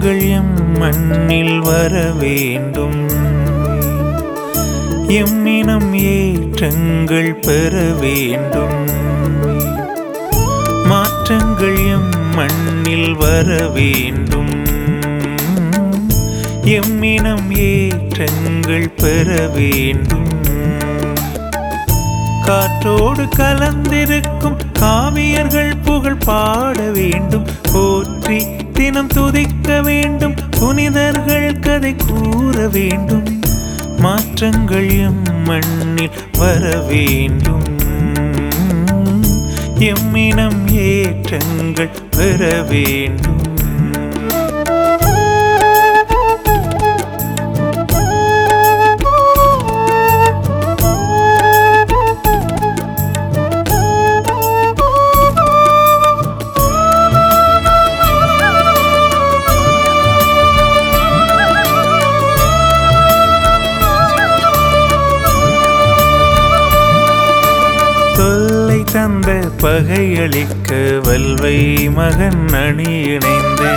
மாற்றங்கள் எம் மண்ணில் வர வேண்டும் எம்மினம் ஏற்றங்கள் பெற வேண்டும் மாற்றங்கள் எம் மண்ணில் வர வேண்டும் எம்மினம் ஏற்றங்கள் பெற வேண்டும் காற்றோடு கலந்திருக்கும் காவியர்கள் புகழ் பாட வேண்டும் போற்றி தினம் துதிக்க வேண்டும் புனிதர்கள் கதை கூற வேண்டும் மாற்றங்கள் எம் மண்ணில் வர வேண்டும் எம்மினம் ஏற்றங்கள் பெற வேண்டும் தொல்லை தந்த பகையளிக்க வல்வை மகன் அணி இணைந்து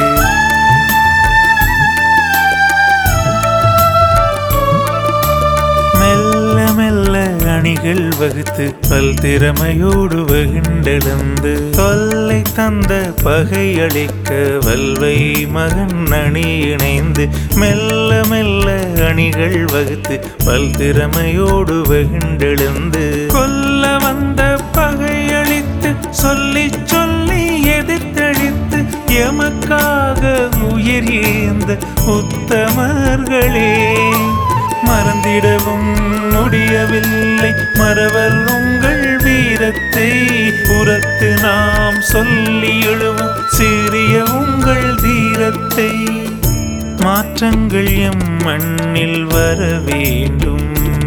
மெல்ல மெல்ல அணிகள் வகுத்து பல் திறமையோடு வகிண்டெழுந்து தொல்லை தந்த பகையளிக்க வல்வை மகன் அணி இணைந்து மெல்ல மெல்ல அணிகள் வகுத்து பல் திறமையோடு வகிண்டெழுந்து கொல்ல வந்த பகையளித்து சொல்லி சொல்லி எதிர்த்தழித்து எமக்காக உயிர் ஏந்த உத்தமர்களே மறந்திடவும் முடியவில்லை மறவர் உங்கள் வீரத்தை புறத்து நாம் சொல்லி எழுவும் சிறிய உங்கள் தீரத்தை மாற்றங்கள் எம் மண்ணில் வர வேண்டும்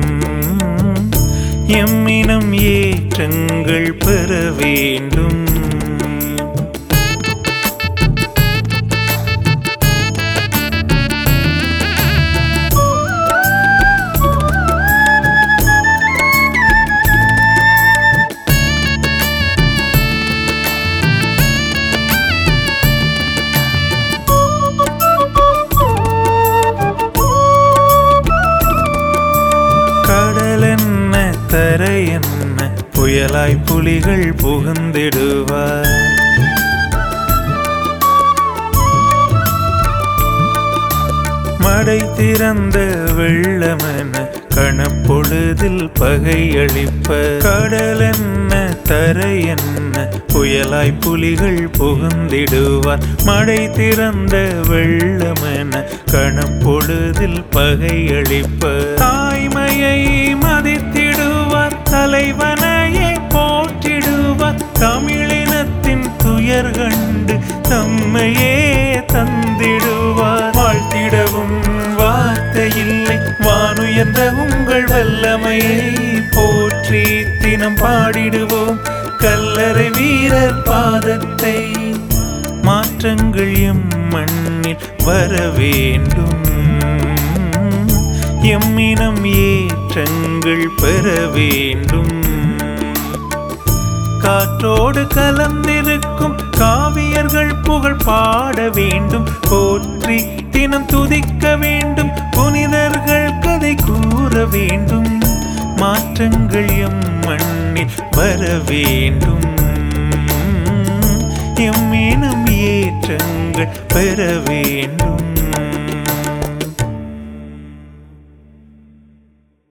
எம்மினம் ஏற்றங்கள் பெற வேண்டும் கடல் என்ன தரை என்ன புயலாய் புலிகள் புகுந்திடுவார் மடை திறந்த வெள்ளமென கணப்பொழுதில் பகையளிப்ப கடல் என்ன தரை என்ன புயலாய் புலிகள் புகுந்திடுவார் மடை திறந்த வெள்ளமென கணப்பொழுதில் பகையளிப்ப தாய்மையை மதித்திடுவார் தலைவனையே போற்றிடுவார் தமிழினத்தின் துயர் கண்டு தம்மையே தந்திடுவார் வாழ்த்திடவும் வார்த்தை இல்லை வானுயர்ந்த உங்கள் வல்லமையை போற்றி தினம் பாடிடுவோம் கல்லறை வீரர் பாதத்தை மாற்றங்கள் எம் மண்ணில் வர வேண்டும் எம்மினம் ஏற்றங்கள் பெற வேண்டும் காற்றோடு கலந்திருக்கும் காவியர்கள் புகழ் பாட வேண்டும் போற்றி தினம் துதிக்க வேண்டும் புனிதர்கள் கதை கூற வேண்டும் மாற்றங்கள் எம் மண்ணில் வர வேண்டும் எம்மினம் ஏற்றங்கள் பெற வேண்டும்